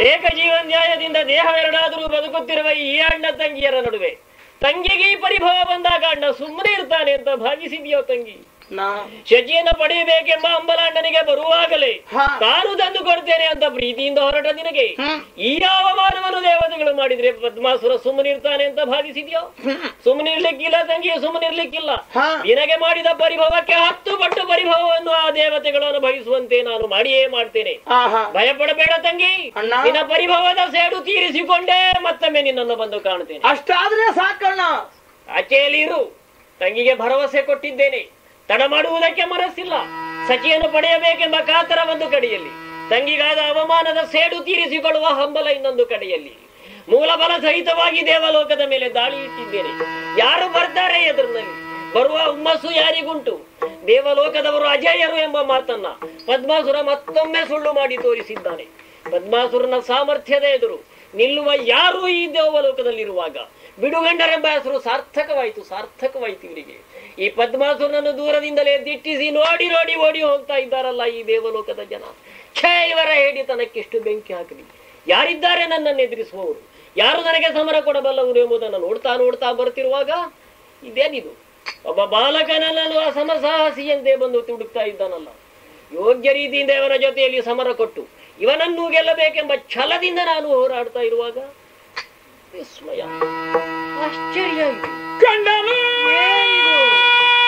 ಏಕ ಜೀವನ್ಯಾಯದಿಂದ ದೇಹವೆರಡಾದರೂ ಬದುಕುತ್ತಿರುವ ಈ ಅಣ್ಣ ತಂಗಿಯರ ನಡುವೆ ತಂಗಿಗೆ ಈ ಪರಿಭವ ಬಂದಾಗ ಅಣ್ಣ ಸುಮ್ಮನೆ ಇರ್ತಾನೆ ಅಂತ ಭಾವಿಸಿದ್ಯೋ ತಂಗಿ ನಾ ಶಚಿಯನ್ನು ಪಡೆಯಬೇಕೆಂಬ ಅಂಬಲಾಂಡನಿಗೆ ಬರುವಾಗಲೇ ಹಾ. ತಾನು ತಂದು ಕೊಡ್ತೇನೆ ಅಂತ ಪ್ರೀತಿಯಿಂದ ಹೊರಟ ನಿನಗೆ ಹ್ಮ್. ಈ ಅವಮಾನವನ್ನು ದೇವತೆಗಳು ಮಾಡಿದ್ರೆ ಪದ್ಮಾಸುರ ಸುಮ್ಮನಿರ್ತಾನೆ ಅಂತ ಭಾವಿಸಿದ್ಯೋ ಸುಮ್ಮನಿರ್ಲಿಕ್ಕಿಲ್ಲ ತಂಗಿ ಸುಮ್ಮನಿರ್ಲಿಕ್ಕಿಲ್ಲ ಹಾ. ನಿನಗೆ ಮಾಡಿದ ಪರಿಭವಕ್ಕೆ ಹತ್ತು ಪಟ್ಟು ಪರಿಭವವನ್ನು ಆ ದೇವತೆಗಳು ಅನುಭವಿಸುವಂತೆ ನಾನು ಮಾಡಿಯೇ ಮಾಡ್ತೇನೆ ಆಹಾ ಭಯಪಡಬೇಡ ತಂಗಿ ಅಣ್ಣ. ನಿನ್ನ ಪರಿಭವದ ಸೇಡು ತೀರಿಸಿಕೊಂಡೇ ಮತ್ತೊಮ್ಮೆ ನಿನ್ನನ್ನು ಬಂದು ಕಾಣುತ್ತೇನೆ ಅಷ್ಟಾದ್ರೆ ಸಾಕಣ್ಣ ಆಚೆಯಲ್ಲಿ ಇರು ತಂಗಿಗೆ ಭರವಸೆ ಕೊಟ್ಟಿದ್ದೇನೆ ತಡ ಮಾಡುವುದಕ್ಕೆ ಮನಸ್ಸಿಲ್ಲ ಸಚಿಯನ್ನು ಪಡೆಯಬೇಕೆಂಬ ಕಾತರ ಒಂದು ಕಡೆಯಲ್ಲಿ ತಂಗಿಗಾದ ಅವಮಾನದ ಸೇಡು ತೀರಿಸಿಕೊಳ್ಳುವ ಹಂಬಲ ಇನ್ನೊಂದು ಕಡೆಯಲ್ಲಿ ಮೂಲ ಬಲ ಸಹಿತವಾಗಿ ದೇವಲೋಕದ ಮೇಲೆ ದಾಳಿ ಇಟ್ಟಿದ್ದೇನೆ ಯಾರು ಬರ್ತಾರೆ ಎದುರಿನಲ್ಲಿ ಬರುವ ಹುಮ್ಮಸ್ಸು ಯಾರಿಗುಂಟು ದೇವಲೋಕದವರು ಅಜಯರು ಎಂಬ ಮಾತನ್ನ ಪದ್ಮಾಸುರ ಮತ್ತೊಮ್ಮೆ ಸುಳ್ಳು ಮಾಡಿ ತೋರಿಸಿದ್ದಾನೆ ಪದ್ಮಾಸುರನ ಸಾಮರ್ಥ್ಯದ ಎದುರು ನಿಲ್ಲುವ ಯಾರೂ ಈ ದೇವಲೋಕದಲ್ಲಿರುವಾಗ ಬಿಡುಗಂಡರೆಂಬ ಹೆಸರು ಸಾರ್ಥಕವಾಯಿತು ಸಾರ್ಥಕವಾಯಿತು ಇವರಿಗೆ ಈ ಪದ್ಮಾಸುರನನ್ನು ದೂರದಿಂದಲೇ ದಿಟ್ಟಿಸಿ ನೋಡಿ ನೋಡಿ ಓಡಿ ಹೋಗ್ತಾ ಇದ್ದಾರಲ್ಲ ಈ ದೇವಲೋಕದ ಜನ ಛೇ ಇವರ ಹೇಡಿತನಕ್ಕೆಷ್ಟು ಬೆಂಕಿ ಹಾಕಲಿ ಯಾರಿದ್ದಾರೆ ನನ್ನನ್ನು ಎದುರಿಸುವವರು ಯಾರು ನನಗೆ ಸಮರ ಕೊಡಬಲ್ಲವರು ಎಂಬುದನ್ನು ನೋಡ್ತಾ ನೋಡ್ತಾ ಬರ್ತಿರುವಾಗ ಇದೇನಿದು ಒಬ್ಬ ಬಾಲಕನನ್ನು ಅಸಮಸಾಹಸಿಯಂತೆ ಬಂದು ತುಡುಕ್ತಾ ಇದ್ದಾನಲ್ಲ ಯೋಗ್ಯ ರೀತಿಯಿಂದ ಇವರ ಜೊತೆಯಲ್ಲಿ ಸಮರ ಕೊಟ್ಟು ಇವನನ್ನು ಗೆಲ್ಲಬೇಕೆಂಬ ಛಲದಿಂದ ನಾನು ಹೋರಾಡ್ತಾ ಇರುವಾಗ ವಿಸ್ಮಯ ಆಶ್ಚರ್ಯ ಇದು ಕಂಡನು ಏನಿದು?